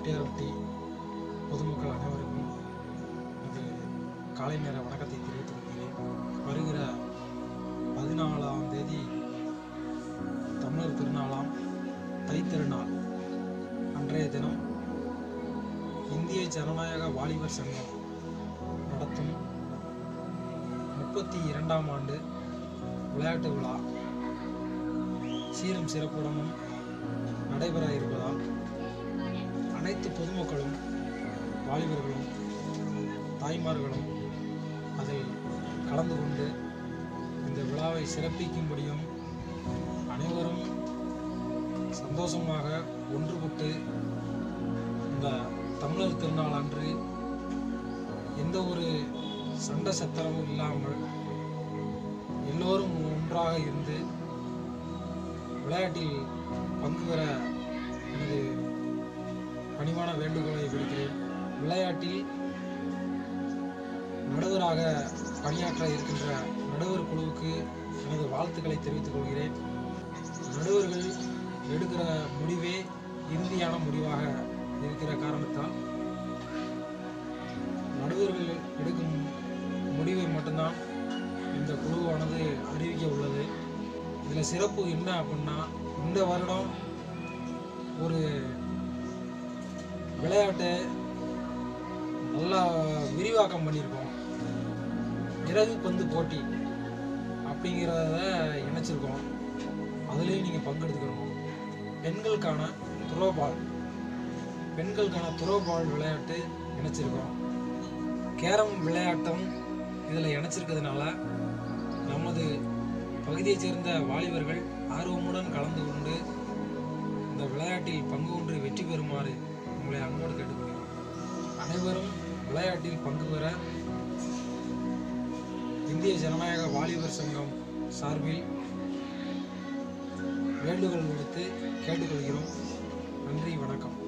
செட்டியார்பட்டி பொதுமக்கள் அனைவருக்கும் இது காலை நேர வணக்கத்தை தெரிவித்துக் கொள்கிறேன் வருகிற பதினாலாம் தேதி தமிழர் திருநாளாம் தைத்திருநாள் அன்றைய தினம் இந்திய ஜனநாயக வாலிபர் சங்கம் நடத்தும் முப்பத்தி இரண்டாம் ஆண்டு விளையாட்டு விழா சீரும் சிறப்புடனும் நடைபெற இருப்பதால் அனைத்து பொதுமக்களும் வாலிபர்களும் தாய்மார்களும் அதில் கலந்து கொண்டு இந்த விழாவை சிறப்பிக்கும்படியும் அனைவரும் சந்தோஷமாக ஒன்றுபட்டு இந்த தமிழர் திருநாள் அன்று எந்த ஒரு சண்டை சச்சரவும் இல்லாமல் எல்லோரும் ஒன்றாக இருந்து விளையாட்டில் பங்கு பெற எனது பணிவான வேண்டுகோளை விடுக்கிறேன் விளையாட்டில் நடுவராக பணியாற்ற இருக்கின்ற நடுவர் குழுவுக்கு எனது வாழ்த்துக்களை தெரிவித்துக் கொள்கிறேன் நடுவர்கள் எடுக்கிற முடிவே இறுதியான முடிவாக இருக்கிற காரணத்தால் நடுவர்கள் எடுக்கும் முடிவை மட்டும்தான் இந்த குழுவானது அறிவிக்க உள்ளது இதில் சிறப்பு என்ன அப்படின்னா இந்த வருடம் ஒரு விளையாட்டை நல்லா விரிவாக்கம் பண்ணியிருக்கோம் இறகு பந்து போட்டி அப்படிங்கிறத இணைச்சிருக்கோம் அதுலேயும் நீங்கள் பங்கெடுத்துக்கணும் பெண்களுக்கான துரோபால் பெண்களுக்கான துரோபால் விளையாட்டு இணைச்சிருக்கோம் கேரம் விளையாட்டும் இதில் இணைச்சிருக்கிறதுனால நமது பகுதியைச் சேர்ந்த வாலிபர்கள் ஆர்வமுடன் கலந்து கொண்டு இந்த விளையாட்டில் பங்கு கொண்டு வெற்றி பெறுமாறு உங்களை அன்போடு கேட்டுக்கொள்கிறோம் அனைவரும் விளையாட்டில் பங்கு பெற இந்திய ஜனநாயக வாலிபர் சங்கம் சார்பில் வேண்டுகோள் விடுத்து கேட்டுக்கொள்கிறோம் நன்றி வணக்கம்